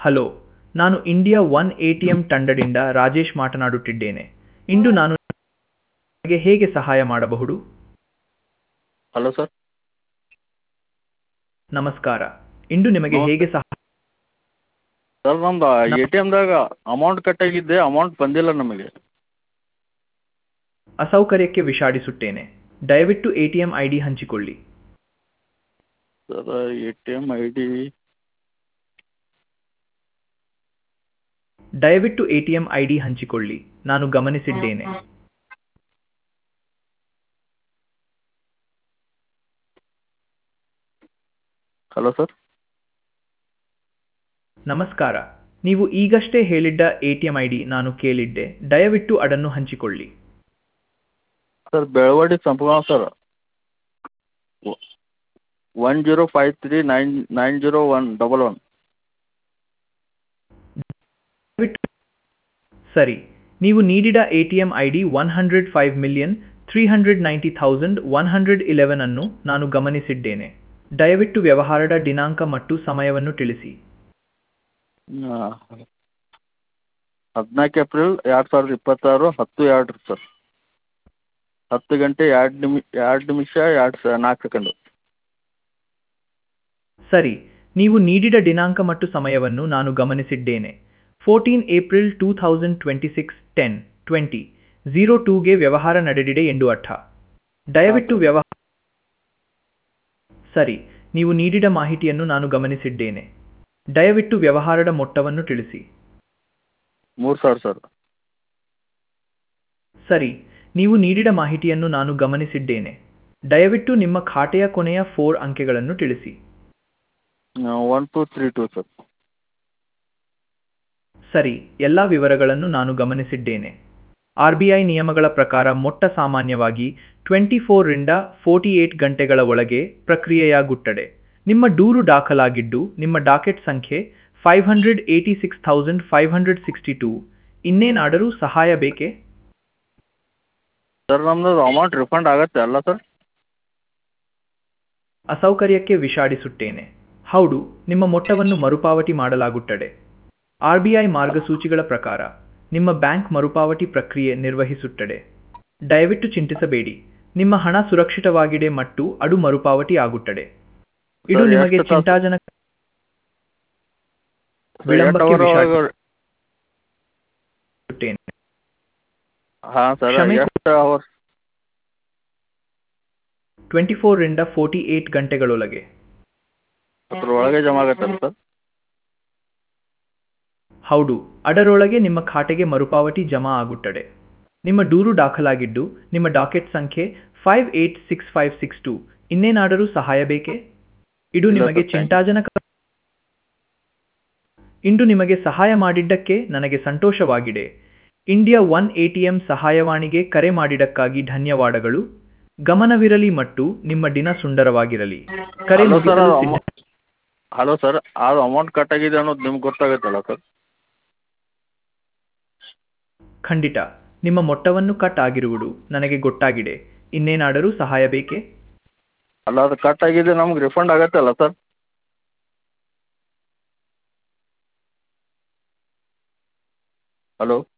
Hello ನಾನು India one A T M ತಂಡದಿಂದ ರಾಜೇಶ್ ಮಾತನಾಡುತ್ತಿದ್ದೇನೆ ಇಂದು ನಾನು ನಿಮಗೆ ಹೇಗೆ ಸಹಾಯ ಮಾಡಬಹುದು ಹಲೋ ಸರ್ ನಮಸ್ಕಾರ ಇಂದು ನಿಮಗೆ ಹೇಗೆ ಸಹಾಯ ಸರ್ ನಮ್ದು ಎ ಟಿ ಎಮ್ದಾಗ ಅಮೌಂಟ್ ಕಟ್ಟಾಗಿದ್ದೆ ಅಮೌಂಟ್ ಬಂದಿಲ್ಲ ನಮಗೆ ಅಸೌಕರ್ಯಕ್ಕೆ ವಿಷಾದಿಸುತ್ತೇನೆ ದಯವಿಟ್ಟು A T M I D ಹಂಚಿಕೊಳ್ಳಿ sir A T M I D ದಯವಿಟ್ಟು A T M I D ಹಂಚಿಕೊಳ್ಳಿ ನಾನು ಗಮನಿಸಿದ್ದೇನೆ ಹಲೋ ಸರ್ ನಮಸ್ಕಾರ ನೀವು ಈಗಷ್ಟೇ ಹೇಳಿದ್ದ A T M I D ನಾನು ಕೇಳಿದ್ದೆ ದಯವಿಟ್ಟು ಅದನ್ನು ಹಂಚಿಕೊಳ್ಳಿ sir Belavadi Sampgaon sir one zero five three nine nine zero one double one ದಯವಿಟ್ಟು ಸರಿ ನೀವು ನೀಡಿದ A T M I D one hundred five million three hundred ninety thousand one hundred eleven ಅನ್ನು ನಾನು ಗಮನಿಸಿದ್ದೇನೆ ದಯವಿಟ್ಟು ವ್ಯವಹಾರದ ದಿನಾಂಕ ಮತ್ತು ಸಮಯವನ್ನು ತಿಳಿಸಿ ಹದಿನಾಲ್ಕು ಏಪ್ರಿಲ್ ಎರಡು ಸಾವಿರದ ಇಪ್ಪತ್ತಾರು ಹತ್ತು ಎರಡು ಸರ್ ಹತ್ತು ಗಂಟೆ ಎರಡು ನಿಮಿ ಎರಡು ನಿಮಿಷ ಎರಡು ಸ ನಾಲ್ಕು ಸೆಕೆಂಡು ಸರಿ ನೀವು ನೀಡಿದ ದಿನಾಂಕ ಮತ್ತು ಸಮಯವನ್ನು ನಾನು ಗಮನಿಸಿದ್ದೇನೆ fourteen April two thousand twenty six ten twenty zero ಟೂಗೆ ವ್ಯವಹಾರ ನಡೆದಿದೆ ಎಂದು ಅರ್ಥ ದಯವಿಟ್ಟು ವ್ಯವಹಾರ ಸರಿ ನೀವು ನೀಡಿದ ಮಾಹಿತಿಯನ್ನು ನಾನು ಗಮನಿಸಿದ್ದೇನೆ ದಯವಿಟ್ಟು ವ್ಯವಹಾರದ ಮೊತ್ತವನ್ನು ತಿಳಿಸಿ ಮೂರು ಸಾವಿರ ಸರ್ ಸರಿ ನೀವು ನೀಡಿದ ಮಾಹಿತಿಯನ್ನು ನಾನು ಗಮನಿಸಿದ್ದೇನೆ ದಯವಿಟ್ಟು ನಿಮ್ಮ ಖಾತೆಯ ಕೊನೆಯ ಫೋರ್ ಅಂಕೆಗಳನ್ನು ತಿಳಿಸಿ one two three two sir ಸರಿ ಎಲ್ಲ ವಿವರಗಳನ್ನು ನಾನು ಗಮನಿಸಿದ್ದೇನೆ ಆರ್ ಬಿ ಐ ನಿಯಮಗಳ ಪ್ರಕಾರ ಮೊಟ್ಟ ಸಾಮಾನ್ಯವಾಗಿ ಟ್ವೆಂಟಿ ಫೋರ್ರಿಂದ ಫೋರ್ಟಿ ಏಟ್ ಗಂಟೆಗಳ ಒಳಗೆ ಪ್ರಕ್ರಿಯೆಯಾಗುತ್ತದೆ ನಿಮ್ಮ ದೂರು ದಾಖಲಾಗಿದ್ದು ನಿಮ್ಮ ಡಾಕೆಟ್ ಸಂಖ್ಯೆ five hundred eighty six thousand five hundred sixty two ಇನ್ನೇನಾದರೂ ಸಹಾಯ ಬೇಕೇ ಸರ್ ನಮ್ಮದು ಅಮೌಂಟ್ ರಿಫಂಡ್ ಆಗತ್ತೆ ಅಲ್ಲ ಸರ್ ಅಸೌಕರ್ಯಕ್ಕೆ ವಿಷಾದಿಸುತ್ತೇನೆ ಹೌದು ನಿಮ್ಮ ಮೊತ್ತವನ್ನು ಮರುಪಾವತಿ ಮಾಡಲಾಗುತ್ತದೆ ಆರ್ ಬಿ ಐ ಮಾರ್ಗಸೂಚಿಗಳ ಪ್ರಕಾರ ನಿಮ್ಮ ಬ್ಯಾಂಕ್ ಮರುಪಾವತಿ ಪ್ರಕ್ರಿಯೆ ನಿರ್ವಹಿಸುತ್ತದೆ ದಯವಿಟ್ಟು ಚಿಂತಿಸಬೇಡಿ ನಿಮ್ಮ ಹಣ ಸುರಕ್ಷಿತವಾಗಿದೆ ಮತ್ತು ಅದು ಮರುಪಾವತಿ ಆಗುತ್ತದೆ ಇದು ಸರ್, ನಿಮಗೆ ಎಷ್ಟು ತಾಸು? ಚಿಂತಾಜನಕ ಸರ್, ವಿಳಂಬಕ್ಕೆ ಎಷ್ಟು hour ಒಳಗೆ- ವಿಷಾದಿಸುತ್ತೇನೆ ಹಾಂ ಸರ್ ಕ್ಷಮೆ ಎಷ್ಟು ಅವರ್ ಟ್ವೆಂಟಿ ಫೋರ್ರಿಂದ ಫೋರ್ಟಿ ಏಟ್ ಗಂಟೆಗಳೊಳಗೆ ಅದ್ರೊಳಗೆ ಜಮಾ ಆಗತ್ತಲ್ಲ ಸರ್ ಹೌದು ಅದರೊಳಗೆ ನಿಮ್ಮ ಖಾತೆಗೆ ಮರುಪಾವತಿ ಜಮಾ ಆಗುತ್ತದೆ ನಿಮ್ಮ ದೂರು ದಾಖಲಾಗಿದ್ದು ನಿಮ್ಮ ಡಾಕೆಟ್ ಸಂಖ್ಯೆ five eight six five six two ಇನ್ನೇನಾದರೂ ಸಹಾಯ ಬೇಕೇ ಇದು ಇಲ್ಲ ನಿಮಗೆ ಸರ್, thank you. ಚಿಂತಾಜನಕ ಇಂದು ನಿಮಗೆ ಸಹಾಯ ಮಾಡಿದ್ದಕ್ಕೆ ನನಗೆ ಸಂತೋಷವಾಗಿದೆ ಇಂಡಿಯಾ ಒನ್ ಎಟಿಎಂ ಸಹಾಯವಾಣಿಗೆ ಕರೆ ಮಾಡಿದ್ದಕ್ಕಾಗಿ ಧನ್ಯವಾದಗಳು ಗಮನವಿರಲಿ ಮತ್ತು ನಿಮ್ಮ ದಿನ ಸುಂದರವಾಗಿರಲಿ ಕರೆ ಹಲೋ ಸರ್ ಮುಗಿಸಲು ಅದು ಸಿದ್ಧ- ಅಮೌ- ಹಲೋ ಸರ್ ಅದು ಅಮೌಂಟ್ ಕಟ್ ಆಗಿದೆ ಅನ್ನೋದು ನಿಮ್ಗೆ ಗೊತ್ತಾಗುತ್ತಲ್ಲ ಸರ್ ಖಂಡಿತ ನಿಮ್ಮ ಮೊತ್ತವನ್ನು ಕಟ್ ಆಗಿರುವುದು ನನಗೆ ಗೊತ್ತಾಗಿದೆ ಇನ್ನೇನಾದರೂ ಸಹಾಯ ಬೇಕೇ ಅಲ್ಲ ಅದು ಕಟ್ ಆಗಿದೆ ನಮ್ಗೆ ರಿಫಂಡ್ ಆಗತ್ತಲ್ಲ ಸರ್ ಹಲೋ